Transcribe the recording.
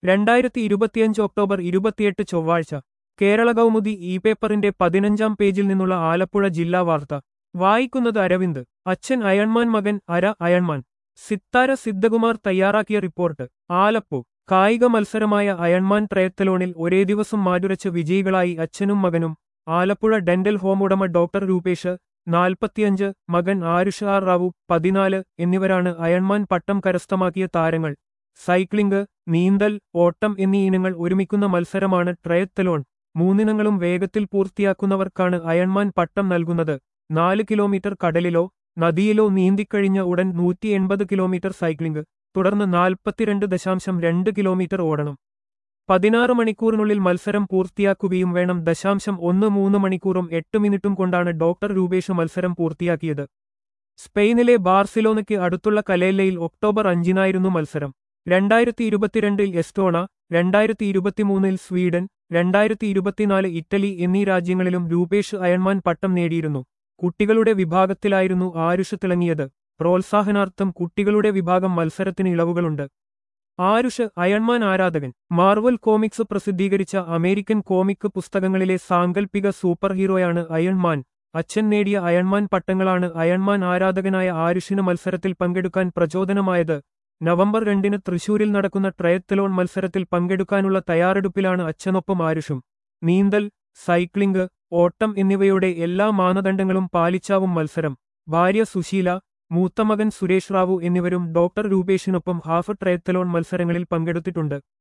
രണ്ടായിരത്തി ഇരുപത്തിയഞ്ച് ഒക്ടോബർ ഇരുപത്തിയെട്ട് ചൊവ്വാഴ്ച കേരള കൗമുദി ഇ പേപ്പറിന്റെ പതിനഞ്ചാം പേജിൽ നിന്നുള്ള ആലപ്പുഴ ജില്ലാ വാർത്ത വായിക്കുന്നത് അരവിന്ദ് അച്ഛൻ അയൺമാൻ മകൻ അര അയൺമാൻ സിത്താര സിദ്ധകുമാർ തയ്യാറാക്കിയ റിപ്പോർട്ട് ആലപ്പു കായിക മത്സരമായ അയൺമാൻ ട്രയത്തലോണിൽ ഒരേ ദിവസം മാറ്റുരച്ച് വിജയികളായി അച്ഛനും മകനും ആലപ്പുഴ ഡെന്റൽ ഹോം ഉടമ ഡോക്ടർ രൂപേഷ് നാൽപ്പത്തിയഞ്ച് മകൻ ആരുഷ് ആർ റാവു പതിനാല് എന്നിവരാണ് അയൺമാൻ പട്ടം കരസ്ഥമാക്കിയ താരങ്ങൾ സൈക്ലിംഗ് നീന്തൽ ഓട്ടം എന്നീ ഇനങ്ങൾ ഒരുമിക്കുന്ന മത്സരമാണ് ട്രയത്തലോൺ മൂന്നിനങ്ങളും വേഗത്തിൽ പൂർത്തിയാക്കുന്നവർക്കാണ് അയൺമാൻ പട്ടം നൽകുന്നത് നാല് കിലോമീറ്റർ കടലിലോ നദിയിലോ നീന്തിക്കഴിഞ്ഞ ഉടൻ നൂറ്റി എൺപത് കിലോമീറ്റർ സൈക്ലിംഗ് തുടർന്ന് നാൽപ്പത്തിരണ്ട് ദശാംശം രണ്ട് കിലോമീറ്റർ ഓടണം പതിനാറ് മണിക്കൂറിനുള്ളിൽ മത്സരം പൂർത്തിയാക്കുകയും വേണം ദശാംശം ഒന്ന് മൂന്ന് മണിക്കൂറും എട്ട് മിനിറ്റും കൊണ്ടാണ് ഡോക്ടർ രൂപേഷ് മത്സരം പൂർത്തിയാക്കിയത് സ്പെയിനിലെ ബാർസിലോണയ്ക്ക് അടുത്തുള്ള കലേല്ലയിൽ ഒക്ടോബർ അഞ്ചിനായിരുന്നു മത്സരം രണ്ടായിരത്തി ഇരുപത്തിരണ്ടിൽ എസ്റ്റോണ രണ്ടായിരത്തി ഇരുപത്തിമൂന്നിൽ സ്വീഡൻ രണ്ടായിരത്തി ഇരുപത്തിനാല് ഇറ്റലി എന്നീ രാജ്യങ്ങളിലും രൂപേഷ് അയൺമാൻ പട്ടം നേടിയിരുന്നു കുട്ടികളുടെ വിഭാഗത്തിലായിരുന്നു ആരുഷ് തിളങ്ങിയത് പ്രോത്സാഹനാർത്ഥം കുട്ടികളുടെ വിഭാഗം മത്സരത്തിന് ഇളവുകളുണ്ട് ആരുഷ് അയൺമാൻ ആരാധകൻ മാർവൽ കോമിക്സ് പ്രസിദ്ധീകരിച്ച അമേരിക്കൻ കോമിക് പുസ്തകങ്ങളിലെ സാങ്കല്പിക സൂപ്പർ ഹീറോയാണ് അയൺമാൻ അച്ഛൻ നേടിയ അയൺമാൻ പട്ടങ്ങളാണ് അയൺമാൻ ആരാധകനായ ആരുഷിന് മത്സരത്തിൽ പങ്കെടുക്കാൻ പ്രചോദനമായത് നവംബർ രണ്ടിന് തൃശൂരിൽ നടക്കുന്ന ട്രയത്തലോൺ മത്സരത്തിൽ പങ്കെടുക്കാനുള്ള തയ്യാറെടുപ്പിലാണ് അച്ഛനൊപ്പം ആരുഷും നീന്തൽ സൈക്ലിംഗ് ഓട്ടം എന്നിവയുടെ എല്ലാ മാനദണ്ഡങ്ങളും പാലിച്ചാവും മത്സരം ഭാര്യ സുശീല മൂത്തമകൻ സുരേഷ് റാവു എന്നിവരും ഡോക്ടർ രൂപേഷിനൊപ്പം ഹാഫ് ട്രയത്തലോൺ മത്സരങ്ങളിൽ പങ്കെടുത്തിട്ടുണ്ട്